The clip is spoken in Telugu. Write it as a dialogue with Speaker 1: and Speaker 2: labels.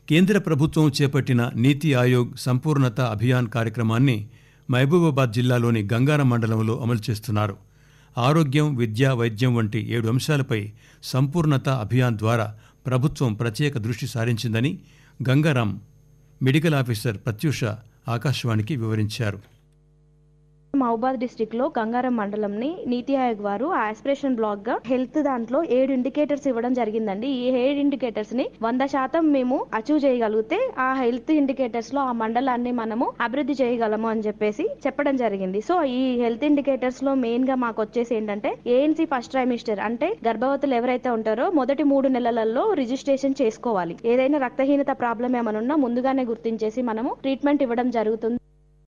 Speaker 1: కేంద్ర ప్రభుత్వం చేపట్టిన నీతి ఆయోగ్ సంపూర్ణత అభియాన్ కార్యక్రమాన్ని మహబూబాబాద్ జిల్లాలోని గంగారం మండలంలో అమలు చేస్తున్నారు ఆరోగ్యం విద్య వైద్యం వంటి ఏడు అంశాలపై సంపూర్ణత అభియాన్ ద్వారా ప్రభుత్వం ప్రత్యేక దృష్టి సారించిందని గంగారాం మెడికల్ ఆఫీసర్ ప్రత్యూష ఆకాశవాణికి వివరించారు
Speaker 2: మహబాద్ డిస్టిక్ లో గంగారం మండలంని నీతి ఆయోగ్ వారు ఆస్పిరేషన్ బ్లాక్ గా హెల్త్ దాంట్లో ఏడు ఇండికేటర్స్ ఇవ్వడం జరిగిందండి ఈ ఏడు ఇండికేటర్స్ ని వంద శాతం మేము అచీవ్ చేయగలిగితే ఆ హెల్త్ ఇండికేటర్స్ లో ఆ మండలాన్ని మనము అభివృద్ధి చేయగలము అని చెప్పేసి చెప్పడం జరిగింది సో ఈ హెల్త్ ఇండికేటర్స్ లో మెయిన్ గా మాకు వచ్చేసి ఏంటంటే ఏఎన్సీ ఫస్ట్ ట్రైమిస్టర్ అంటే గర్భవతులు ఎవరైతే ఉంటారో మొదటి మూడు నెలలలో రిజిస్ట్రేషన్ చేసుకోవాలి ఏదైనా రక్తహీనత ప్రాబ్లం ఏమైనా ఉన్నా ముందుగానే గుర్తించేసి మనము ట్రీట్మెంట్ ఇవ్వడం జరుగుతుంది